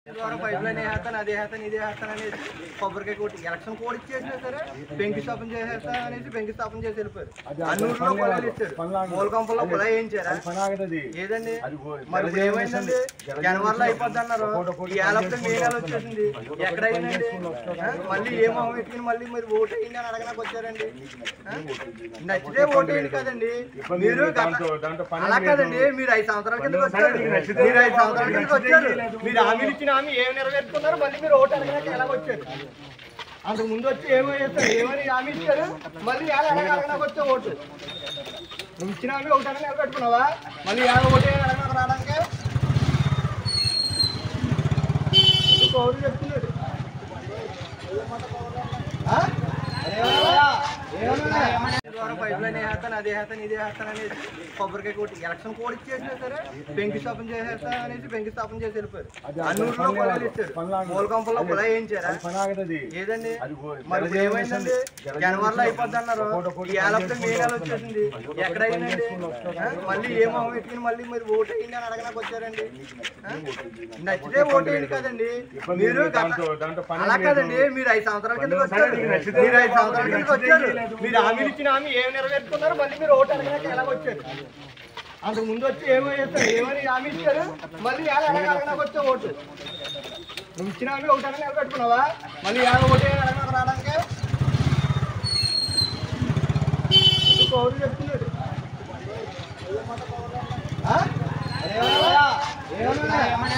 ద్వారా pipe line వేస్తాను అదే వేస్తాను ఇదే వేస్తాను అనేసి కొబ్బరికాయ కొట్టి ఎలక్షన్ కోడ్ ఇచ్చేసినా సరే పెంకి స్థాపన చేసేస్తాను అనేసి పెంకి స్థాపన చేసి వెళ్ళిపోయారు అన్నూరులో పొలాలు ఇచ్చారు మూలకంపల్లో పొలా వేయించారా పనాగదది ఏదండి అది పో- మరి ఇప్పుడు ఏమైందండి జనవరిలో అయిపోద్ది అన్నారు ఈ ఏలప్పుడు మే నెల వచ్చేసింది ఎక్కడ అయిందండి ఆ? మళ్ళీ ఏ మొహం పెట్టుకుని మళ్ళీ మీరు ఓటు వేయండి అని అడగడానికి వచ్చారండి ఆ? నచ్చితే ఓటు వేయండి కదండి మీరు గత- దాంట్లో దాంట్లో పని అలా కదండి మీరు ఐదు సంవత్సరాల కిందకి వచ్చారు మీరు ఐదు సంవత్సరాల కిందకి వచ్చారు మీరు హామీలు ఇచ్చిన హామీ ఏమి నెరవేర్చుకున్నారు మళ్ళీ మీరు ఓటు అడగడానికి ఎలా వచ్చారు అంతకు ముందు వచ్చి ఏమో చేస్తారు ఏమని హామీ ఇచ్చారు మళ్ళీ ఎలా ఎలా అడగడానికి వచ్చే ఓటు నువ్వు ఇచ్చిన హామీ ఒకటి అడగ నిలబెట్టుకున్నావా మళ్ళీ ఎలా ఓటు వేయాలి అడగడానికి రావడానికి ఎందుకు పౌరులు చెప్తున్నాడు ఆ? ఏమన్నా? ఏమన్నా? ద్వారా పైప్ లైన్ వేస్తాను అదే వేస్తాను ఇదే వేస్తాను అనేసి కొబ్బరికాయ కొట్టి ఎలక్షన్ కోడ్ ఇచ్చేసినా సరే పెంకి స్థాపన చేసేస్తాను అనేసి పెంకి స్థాపన చేసి వెళ్ళిపోయారు అన్నూరులో పొలాలు ఇచ్చారు మూలకంపల్లో పొలా వేయించారా పనాగదది ఏదండి అది పో- మరి ఇప్పుడు ఏమైందండి జనవరిలో అయిపోద్ది అన్నారు ఈ ఏలప్పుడు మే నెల వచ్చేసింది ఎక్కడ అయిందండి ఆ? మళ్ళీ ఏ మొహం పెట్టుకుని మళ్ళీ మీరు ఓటు వేయండి అని అడగడానికి వచ్చారండి ఆ? నచ్చితే ఓటు వేయండి కదండి మీరు గత- దాంట్లో దాంట్లో పని అలా కదండి మీరు ఐదు సంవత్సరాల కిందకి వచ్చారు మీరు ఐదు సంవత్సరాల కిందకి వచ్చారు మీరు హామీలు ఇచ్చిన హామీ ఏమి నెరవేర్చుకున్నారు మళ్ళీ మీరు ఓటు అడగడానికి ఎలా వచ్చారు అంతకు ముందు వచ్చి ఏమో చేస్తారు ఏమని హామీ ఇచ్చారు మళ్ళీ ఎలా ఎలా అడగడానికి వచ్చే ఓటు నువ్వు ఇచ్చిన హామీ ఒకటి అడగ నిలబెట్టుకున్నావా మళ్ళీ ఎలా ఓటు వేయాలి అడగడానికి రావడానికి ఎందుకు పౌరులు చెప్తున్నాడు ఆ? ఏమన్నా? ఏమన్నా?